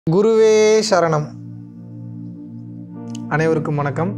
குருவே சரணம் அனைவருக்கும் வணக்கம்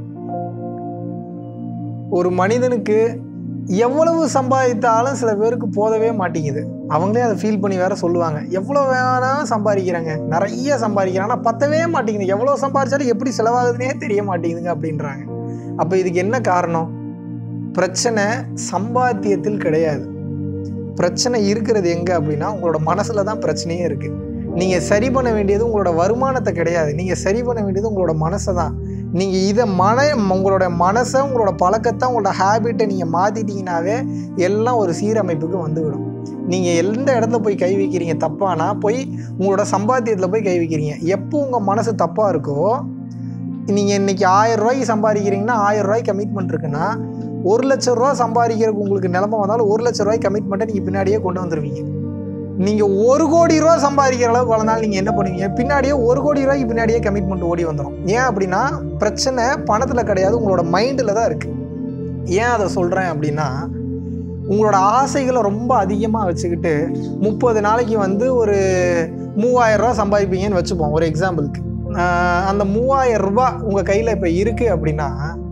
ஒரு மனிதனுக்கு எவ்வளவு சம்பாதித்தாலும் சில பேருக்கு போதவே மாட்டேங்குது அவங்களே அதை ஃபீல் பண்ணி வேற சொல்லுவாங்க எவ்வளோ வேணாலும் சம்பாதிக்கிறாங்க நிறைய சம்பாதிக்கிறாங்க ஆனால் பத்தவே மாட்டேங்குது எவ்வளோ சம்பாதிச்சாலும் எப்படி செலவாகுதுன்னே தெரிய மாட்டேங்குதுங்க அப்படின்றாங்க அப்போ இதுக்கு என்ன காரணம் பிரச்சனை சம்பாத்தியத்தில் கிடையாது பிரச்சனை இருக்கிறது எங்கே அப்படின்னா உங்களோட மனசில் தான் பிரச்சனையே இருக்குது நீங்கள் சரி பண்ண வேண்டியது உங்களோட வருமானத்தை கிடையாது நீங்கள் சரி பண்ண வேண்டியது உங்களோட மனசை தான் நீங்கள் இதை மன உங்களோட மனசை உங்களோட பழக்கத்தை உங்களோட ஹேபிட்டை நீங்கள் மாற்றிட்டீங்கனாவே எல்லாம் ஒரு சீரமைப்புக்கு வந்துவிடும் நீங்கள் எந்த இடத்துல போய் கை வைக்கிறீங்க தப்பானா போய் உங்களோட சம்பாத்தியத்தில் போய் கை வைக்கிறீங்க எப்போ உங்கள் மனசு தப்பாக இருக்கோ நீங்கள் இன்றைக்கி ஆயிரம் ரூபாய்க்கு சம்பாதிக்கிறீங்கன்னா ஆயிரம் ரூபாய்க்கு கமிட்மெண்ட் இருக்குன்னா ஒரு லட்ச ரூபா சம்பாதிக்கிறதுக்கு உங்களுக்கு நிலமை வந்தாலும் ஒரு லட்ச ரூபாய்க்கு கமிட்மெண்ட்டை நீங்கள் பின்னாடியே கொண்டு வந்துடுவீங்க நீங்கள் ஒரு கோடி ரூபா சம்பாதிக்கிற அளவுக்கு வளர்ந்தாலும் நீங்கள் என்ன பண்ணுவீங்க பின்னாடியே ஒரு கோடி ரூபாய்க்கு பின்னாடியே கமிட்மெண்ட் ஓடி வந்துடும் ஏன் அப்படின்னா பிரச்சனை பணத்தில் கிடையாது உங்களோட மைண்டில் தான் இருக்குது ஏன் அதை சொல்கிறேன் அப்படின்னா உங்களோட ஆசைகளை ரொம்ப அதிகமாக வச்சுக்கிட்டு முப்பது நாளைக்கு வந்து ஒரு மூவாயிரம் ரூபா சம்பாதிப்பீங்கன்னு வச்சுப்போம் ஒரு எக்ஸாம்பிளுக்கு ஆஹ் அந்த மூவாயிரம் ரூபாய் உங்கள் கையில் இப்போ இருக்குது அப்படின்னா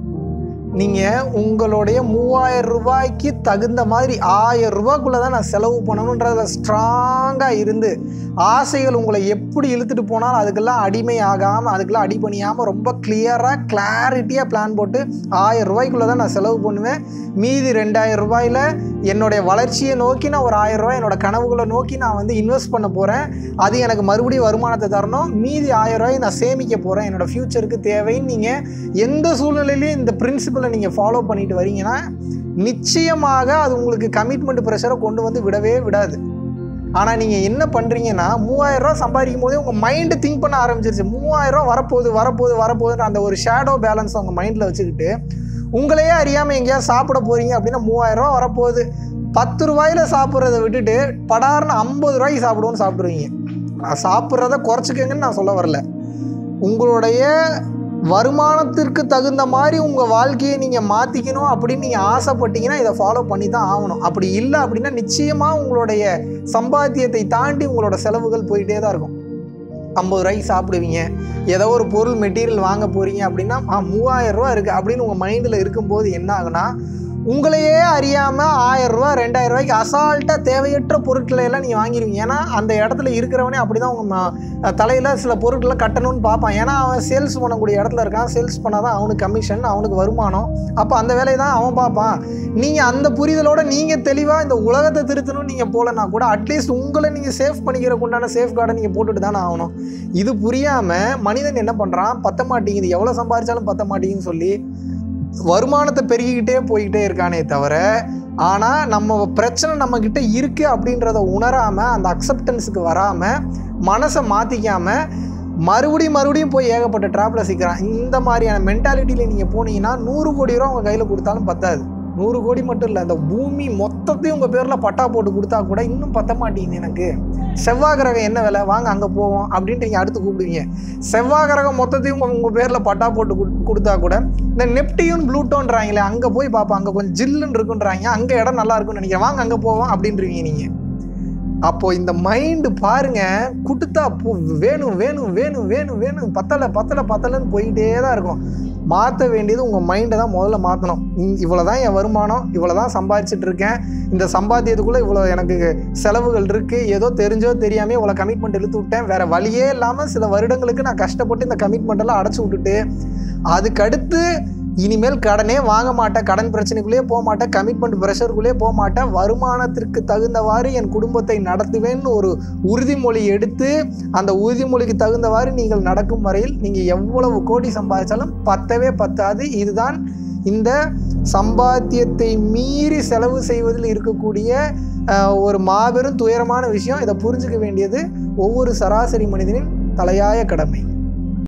நீங்கள் உங்களுடைய மூவாயிரம் ரூபாய்க்கு தகுந்த மாதிரி ஆயிரம் ரூபாய்க்குள்ளே தான் நான் செலவு பண்ணணுன்றத ஸ்ட்ராங்காக இருந்து ஆசைகள் உங்களை எப்படி இழுத்துட்டு போனாலும் அதுக்கெல்லாம் அடிமை ஆகாமல் அதுக்கெல்லாம் அடிபணியாமல் ரொம்ப கிளியராக கிளாரிட்டியாக பிளான் போட்டு ஆயிரம் ரூபாய்க்குள்ளே தான் நான் செலவு பண்ணுவேன் மீதி ரெண்டாயிரம் ரூபாயில் என்னுடைய வளர்ச்சியை நோக்கி நான் ஒரு ஆயிரம் ரூபாய் என்னோட கனவுகளை நோக்கி நான் வந்து இன்வெஸ்ட் பண்ண போகிறேன் அது எனக்கு மறுபடியும் வருமானத்தை தரணும் மீதி ஆயிரம் ரூபாய் நான் சேமிக்க போகிறேன் என்னோட ஃப்யூச்சருக்கு தேவைன்னு நீங்கள் எந்த சூழ்நிலையிலையும் இந்த பிரின்சிபலை நீங்கள் ஃபாலோ பண்ணிட்டு வரீங்கன்னா நிச்சயமாக அது உங்களுக்கு கமிட்மெண்ட் ப்ரெஷரை கொண்டு வந்து விடவே விடாது ஆனால் நீங்கள் என்ன பண்ணுறீங்கன்னா மூவாயிரம் ரூபா சம்பாதிக்கும் போதே உங்கள் மைண்டு திங்க் பண்ண ஆரம்பிச்சிருச்சு மூவாயிரம் ரூபா வரப்போகுது வரப்போகுது வரப்போகுதுன்ற அந்த ஒரு ஷேடோ பேலன்ஸ் உங்கள் மைண்டில் வச்சுக்கிட்டு உங்களையே அறியாமல் எங்கேயாவது சாப்பிட போகிறீங்க அப்படின்னா மூவாயிரம் ரூபா வரப்போகுது பத்து ரூபாயில் சாப்பிட்றத விட்டுட்டு படார்னு ஐம்பது ரூபாய்க்கு சாப்பிடுவோன்னு சாப்பிட்ருவீங்க நான் சாப்பிட்றத குறைச்சிக்கங்கன்னு நான் சொல்ல வரல உங்களுடைய வருமானத்திற்கு தகுந்த மாதிரி உங்கள் வாழ்க்கையை நீங்கள் மாற்றிக்கணும் அப்படின்னு நீங்கள் ஆசைப்பட்டீங்கன்னா இதை ஃபாலோ பண்ணி தான் ஆகணும் அப்படி இல்லை அப்படின்னா நிச்சயமாக உங்களுடைய சம்பாத்தியத்தை தாண்டி உங்களோட செலவுகள் போயிட்டே தான் இருக்கும் ஐம்பது ரூபாய்க்கு சாப்பிடுவீங்க ஏதோ ஒரு பொருள் மெட்டீரியல் வாங்க போகிறீங்க அப்படின்னா ஆ மூவாயிரம் ரூபா இருக்குது அப்படின்னு உங்கள் மைண்டில் இருக்கும்போது என்ன ஆகுனா உங்களையே அறியாமல் ஆயிரம் ரூபா ரெண்டாயிரம் ரூபாய்க்கு அசால்ட்டாக தேவையற்ற பொருட்களை எல்லாம் நீங்கள் வாங்கிடுவீங்க ஏன்னா அந்த இடத்துல இருக்கிறவனே அப்படி தான் உங்கள் தலையில் சில பொருட்களை கட்டணும்னு பார்ப்பான் ஏன்னா அவன் சேல்ஸ் பண்ணக்கூடிய இடத்துல இருக்கான் சேல்ஸ் பண்ணால் தான் அவனுக்கு கமிஷன் அவனுக்கு வருமானம் அப்போ அந்த வேலையை தான் அவன் பார்ப்பான் நீங்கள் அந்த புரிதலோட நீங்கள் தெளிவாக இந்த உலகத்தை திருத்தணும்னு நீங்கள் போகலன்னா கூட அட்லீஸ்ட் உங்களை நீங்கள் சேஃப் பண்ணிக்கிறக்கு உண்டான சேஃப் கார்டை நீங்கள் போட்டுட்டு தானே ஆகணும் இது புரியாமல் மனிதன் என்ன பண்ணுறான் பத்த மாட்டேங்குது எவ்வளோ சம்பாதிச்சாலும் பத்த மாட்டேங்குதுன்னு சொல்லி வருமானத்தை பெருகிக்கிட்டே போய்கிட்டே இருக்கானே தவிர ஆனால் நம்ம பிரச்சனை நம்மக்கிட்ட இருக்குது அப்படின்றத உணராமல் அந்த அக்செப்டன்ஸுக்கு வராமல் மனசை மாற்றிக்காமல் மறுபடியும் மறுபடியும் போய் ஏகப்பட்ட ட்ராப்பில் சிக்கிறான் இந்த மாதிரியான மென்டாலிட்டியில் நீங்கள் போனீங்கன்னா நூறு கோடி ரூபா உங்கள் கையில் கொடுத்தாலும் பத்தாது நூறு கோடி மட்டும் இல்லை அந்த பூமி மொத்தத்தையும் உங்கள் பேரில் பட்டா போட்டு கொடுத்தா கூட இன்னும் பத்த மாட்டேங்குது எனக்கு செவ்வாய் கிரகம் என்ன விலை வாங்க அங்கே போவோம் அப்படின்ட்டு நீங்கள் அடுத்து கூப்பிடுவீங்க செவ்வாய் கிரகம் மொத்தத்தையும் உங்கள் உங்கள் பேரில் பட்டா போட்டு குடு- கொடுத்தா கூட இந்த நெப்டியூன் ப்ளூட்டோன்றாங்களே அங்கே போய் பார்ப்போம் அங்கே கொஞ்சம் ஜில்லுன்னு இருக்குன்றாங்க அங்கே இடம் நல்லா இருக்கும்னு நினைக்கிறேன் வாங்க அங்கே போவோம் அப்படின்றீங்க நீங்கள் அப்போது இந்த மைண்டு பாருங்க கொடுத்தா போ வேணும் வேணும் வேணும் வேணும் வேணும் பத்தலை பத்தலை பத்தலைன்னு போயிட்டே தான் இருக்கும் மாற்ற வேண்டியது உங்கள் மைண்டை தான் முதல்ல மாற்றணும் இவ்வளோ தான் என் வருமானம் இவ்வளோ தான் சம்பாதிச்சிட்டு இருக்கேன் இந்த சம்பாத்தியத்துக்குள்ளே இவ்வளோ எனக்கு செலவுகள் இருக்குது ஏதோ தெரிஞ்சோ தெரியாமல் இவ்வளோ கமிட்மெண்ட் இழுத்து விட்டேன் வேறு வழியே இல்லாமல் சில வருடங்களுக்கு நான் கஷ்டப்பட்டு இந்த கமிட்மெண்ட் எல்லாம் அடைச்சி விட்டுட்டு அதுக்கடுத்து இனிமேல் கடனே வாங்க மாட்டேன் கடன் பிரச்சனைக்குள்ளேயே போக மாட்டேன் கமிட்மெண்ட் ப்ரெஷருக்குள்ளேயே போக மாட்டேன் வருமானத்திற்கு தகுந்தவாறு என் குடும்பத்தை நடத்துவேன்னு ஒரு உறுதிமொழி எடுத்து அந்த உறுதிமொழிக்கு தகுந்தவாறு நீங்கள் நடக்கும் வரையில் நீங்கள் எவ்வளவு கோடி சம்பாதிச்சாலும் பத்தவே பத்தாது இதுதான் இந்த சம்பாத்தியத்தை மீறி செலவு செய்வதில் இருக்கக்கூடிய அஹ், ஒரு மாபெரும் துயரமான விஷயம் இதை புரிஞ்சுக்க வேண்டியது ஒவ்வொரு சராசரி மனிதனின் தலையாய கடமை